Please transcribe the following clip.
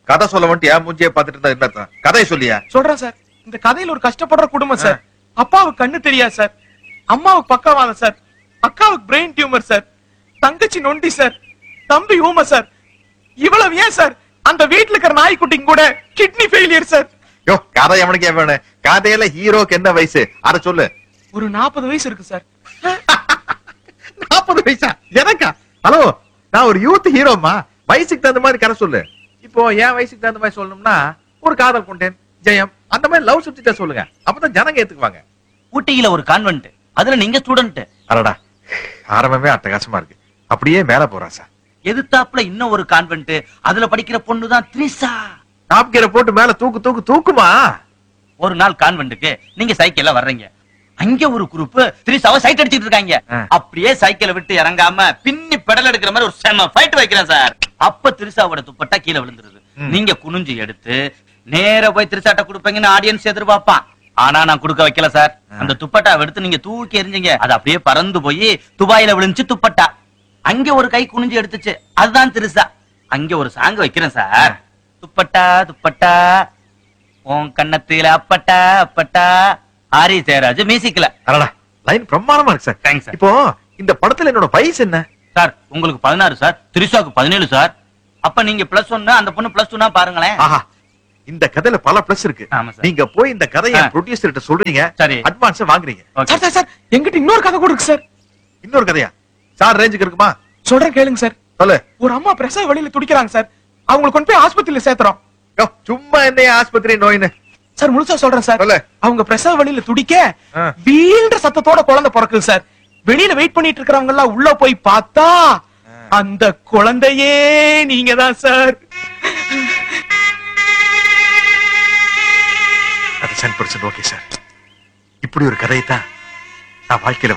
கதை சொல்ல வந்துட்டு என் மூஞ்சியை பார்த்துட்டு இருந்தா என்ன அர்த்தம்? கதையை சொல்லியா சொல்றேன் சார் இந்த கதையில ஒரு கஷ்டப்படுற குடும்பம் சார் அப்பாவுக்கு கண்ணு தெரியாது சார் அம்மாவுக்கு பக்கவாதம் சார் அக்காவுக்கு பிரெயின் டியூமர் சார் தங்கச்சி நொண்டி சார் தம்பி ஊம சார் இவ்வளவு ஏன் சார் அந்த வீட்டுல இருக்கிற நாய்க்குட்டிங்க கூட கிட்னி ஃபெயிலியர் சார் யோ கதை எவனுக்கு ஏன் வேணும் கதையில ஹீரோக்கு என்ன வயசு அத சொல்லு ஒரு நாற்பது வயசு இருக்கு சார் நாற்பது வயசா எனக்கா ஹலோ நான் ஒரு யூத் ஹீரோமா வயசுக்கு தகுந்த மாதிரி கதை சொல்லு இப்போ என் வயசுக்கு தகுந்த மாதிரி சொல்லணும்னா ஒரு காதல் கொண்டேன் ஜெயம் அந்த மாதிரி லவ் சப்ஜெக்டா சொல்லுங்க அப்பதான் ஜனங்க ஏத்துக்குவாங்க ஊட்டியில ஒரு கான்வென்ட் அதுல நீங்க ஸ்டூடெண்ட் அடடா ஆரம்பமே அட்டகாசமா இருக்கு அப்படியே மேல போறா சார் எதிர்த்தாப்புல இன்னும் ஒரு கான்வென்ட் அதுல படிக்கிற பொண்ணு தான் த்ரிஷா டாப் கீரை போட்டு மேல தூக்கு தூக்கு தூக்குமா ஒரு நாள் கான்வென்ட்டுக்கு நீங்க சைக்கிள்ல வர்றீங்க அங்க ஒரு குரூப் த்ரிஷாவை சைட் அடிச்சிட்டு இருக்காங்க ஆ. அப்படியே சைக்கிளை விட்டு இறங்காம பின்னி பெடல் எடுக்கிற மாதிரி ஒரு செம ஃபைட் வைக்கிறேன் சார் அப்ப த்ரிஷாவோட துப்பட்டா கீழே விழுந்துருது ம். நீங்க குனிஞ்சு எடுத்து நேரா போய் த்ரிஷாட்ட கொடுப்பீங்கன்னு ஆடியன்ஸ் எதிர்பார்ப்பான் ஆனா நான் கொடுக்க வைக்கல சார் அந்த துப்பட்டா எடுத்து நீங்க தூக்கி எறிஞ்சீங்க அது அப்படியே பறந்து போய் துபாயில விழுந்துச்சு துப்பட்டா அங்க ஒரு கை குனிஞ்சு எடுத்துச்சு அதுதான் திருசா அங்க ஒரு சாங்க வைக்கிறேன் சார் துப்பட்டா துப்பட்டா உன் கண்ணத்தில அப்பட்டா அப்பட்டா ஆரி ஜெயராஜ் மியூசிக்ல அடடா லைன் பிரமாதமா இருக்கு சார் தேங்க்ஸ் சார் இப்போ இந்த படத்துல என்னோட வயசு என்ன சார் உங்களுக்கு பதினாறு சார் திரிஷாக்கு பதினேழு சார் அப்ப நீங்க பிளஸ் ஒன்னு அந்த பொண்ணு பிளஸ் டூனா பாருங்களேன் ஆஹா இந்த கதையில பல பிளஸ் இருக்கு ஆமா சார். நீங்க போய் இந்த கதையை ஆ. ப்ரொடியூசர் கிட்ட சொல்றீங்க சரி. அட்வான்ஸ் வாங்குறீங்க Okay. சார் சார் சார் எங்கிட்ட இன்னொரு கதை கூட இருக்கு சார் இன்னொரு கதையா சார் ரேஞ்சுக்கு இருக்குமா சொல்றேன் கேளுங்க சார் சொல்லு ஒரு அம்மா பிரசவ வழியில துடிக்கிறாங்க சார் அவங்களை கொண்டு போய் ஆஸ்பத்திரியில சேர்த்துறோம் யோ, சும்மா என்ன ஆஸ்பத்திரி நோயின்னு சார் முழுசா சொல்றேன் சார் சொல்லு. அவங்க பிரசவ வழியில துடிக்க ஆ. வீழ்ற சத்தத்தோட குழந்தை பிறக்குது சார் வெளியில வெயிட் பண்ணிட்டு இருக்கிறவங்க எல்லாம் உள்ள போய் பார்த்தா அந்த குழந்தையே நீங்க தான் சார் அது சென் பர்சன்ட் ஓகே சார் இப்படி ஒரு கதையை தான் நான் வாழ்க்கையில